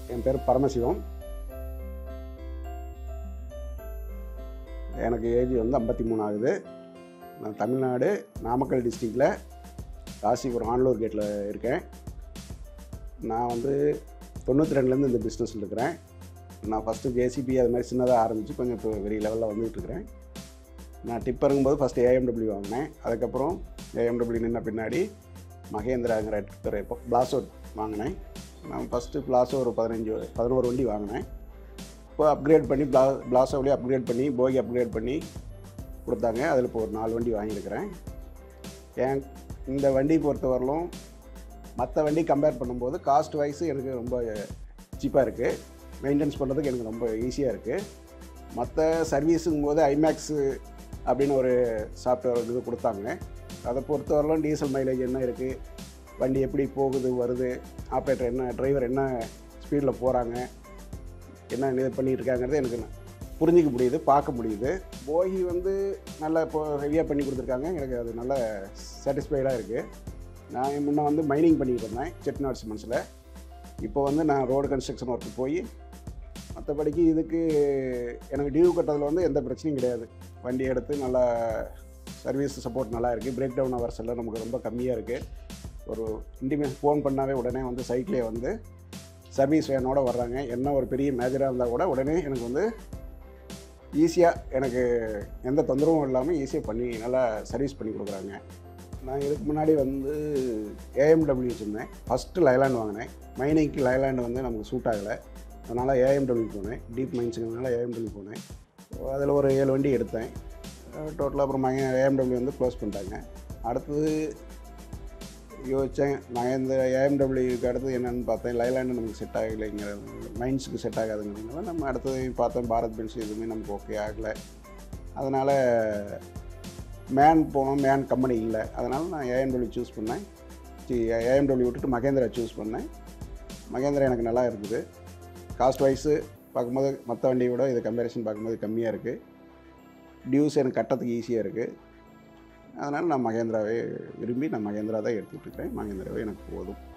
என் பேர் பரமசிவம் எனக்கு ஏஜ் வந்து ஐம்பத்தி மூணு ஆகுது நான் தமிழ்நாடு நாமக்கல் டிஸ்ட்ரிக்டில் ராசிபுரம் ஆண்டலூர் கேட்டில் இருக்கேன் நான் வந்து தொண்ணூற்றி ரெண்டுலேருந்து இந்த பிஸ்னஸில் இருக்கிறேன் நான் ஃபஸ்ட்டு ஜேசிபி அது மாதிரி சின்னதாக ஆரம்பித்து கொஞ்சம் இப்போ பெரிய லெவலில் வந்துகிட்டு இருக்கிறேன் நான் டிப்பருங்கும்போது ஃபஸ்ட்டு ஏஎம்டபிள்யூ வாங்கினேன் அதுக்கப்புறம் ஏஎம்டபிள்யூ நின்ன பின்னாடி மகேந்திராங்கிற டிப்பர் இப்போ பிளாசோ வாங்கினேன் நான் ஃபஸ்ட்டு பிளாசோ ஒரு பதினஞ்சு பதினோரு வண்டி வாங்கினேன் இப்போ அப்கிரேட் பண்ணி பிளா பிளாசோவிலேயே அப்கிரேட் பண்ணி போகி அப்கிரேட் பண்ணி கொடுத்தாங்க அதில் இப்போ ஒரு நாலு வண்டி வாங்கியிருக்கிறேன் ஏன் இந்த வண்டி பொறுத்தவரையிலும் மற்ற வண்டி கம்பேர் பண்ணும்போது காஸ்ட் வைஸ் எனக்கு ரொம்ப சீப்பாக இருக்குது மெயின்டெனன்ஸ் பண்ணுறதுக்கு எனக்கு ரொம்ப ஈஸியாக இருக்குது மற்ற சர்வீஸுங்கும் போது ஐமேக்ஸு அப்படின்னு ஒரு சாஃப்ட்வேர் இது கொடுத்தாங்க அதை பொறுத்தவரையிலும் டீசல் மைலேஜ் என்ன இருக்குது வண்டி எப்படி போகுது வருது ஆப்ரேட்டர் என்ன டிரைவர் என்ன ஸ்பீடில் போகிறாங்க என்ன இது பண்ணிட்டு இருக்காங்கிறது எனக்கு ந- புரிஞ்சிக்க முடியுது பார்க்க முடியுது போகி வந்து நல்லா இப்போ ஹெவியாக பண்ணி கொடுத்துருக்காங்க எனக்கு அது நல்ல சாட்டிஸ்ஃபைடாக இருக்குது நான் முன்ன வந்து மைனிங் பண்ணிட்டு இருந்தேன் செட்டிநாடு சிமெண்ட்ஸில் இப்போ வந்து நான் ரோடு கன்ஸ்ட்ரக்ஷன் ஒர்க்கு போய் மற்றபடிக்கு இதுக்கு எனக்கு டியூ கட்டுறதுல வந்து எந்த பிரச்சனையும் கிடையாது வண்டி எடுத்து நல்லா சர்வீஸ் சப்போர்ட் நல்லா இருக்குது பிரேக் டவுன் ஹவர்ஸ் எல்லாம் நமக்கு ரொம்ப கம்மியாக இருக்குது ஒரு இன்டிமேஷன் ஃபோன் பண்ணாவே உடனே வந்து சைட்லேயே வந்து சர்வீஸ் வேனோட வர்றாங்க என்ன ஒரு பெரிய மேஜராக இருந்தால் கூட உடனே எனக்கு வந்து ஈஸியாக எனக்கு எந்த தொந்தரவும் இல்லாமல் ஈஸியாக பண்ணி நல்லா சர்வீஸ் பண்ணி கொடுக்குறாங்க நான் இதுக்கு முன்னாடி வந்து ஏஎம்டபிள்யூ வச்சுருந்தேன் ஃபஸ்ட்டு லைலாண்ட் வாங்கினேன் மைனிங்க்கு லைலாண்ட் வந்து நமக்கு சூட் ஆகலை அதனால் ஏஎம்டபிள்யூ போனேன் டீப் மைன்ஸுங்கிறதுனால ஏஎம்டபிள்யூ போனேன் அதில் ஒரு ஏழு வண்டி எடுத்தேன் டோட்டலாக அப்புறம் ஏஎம்டபிள்யூ வந்து க்ளோஸ் பண்ணிட்டாங்க அடுத்தது யோசித்தேன் நான் இந்த ஏஎம்டபிள்யூக்கு அடுத்து என்னென்னு பார்த்தேன் லைலாண்டு நமக்கு செட் ஆகலைங்கிற மைன்ஸுக்கு செட் ஆகாதுங்கிறதுனால நம்ம அடுத்தது பார்த்தோம் பாரத் பென்ஸ் எதுவுமே நமக்கு ஓகே ஆகலை அதனால் மேன் போனோம் மேன் கம்பெனி இல்லை அதனால் நான் ஏஎம்டபிள்யூ சூஸ் பண்ணேன் ஏஎம்டபிள்யூ விட்டுட்டு மகேந்திரா சூஸ் பண்ணேன் மகேந்திரா எனக்கு நல்லா இருக்குது காஸ்ட் வைஸு பார்க்கும்போது மற்ற வண்டியை விட இது கம்பேரிசன் பார்க்கும்போது கம்மியாக இருக்குது டியூஸ் எனக்கு கட்டத்துக்கு ஈஸியாக இருக்குது அதனால் நான் மகேந்திராவே விரும்பி நான் மகேந்திரா தான் எடுத்துகிட்டு இருக்கிறேன் மகேந்திராவே எனக்கு போதும்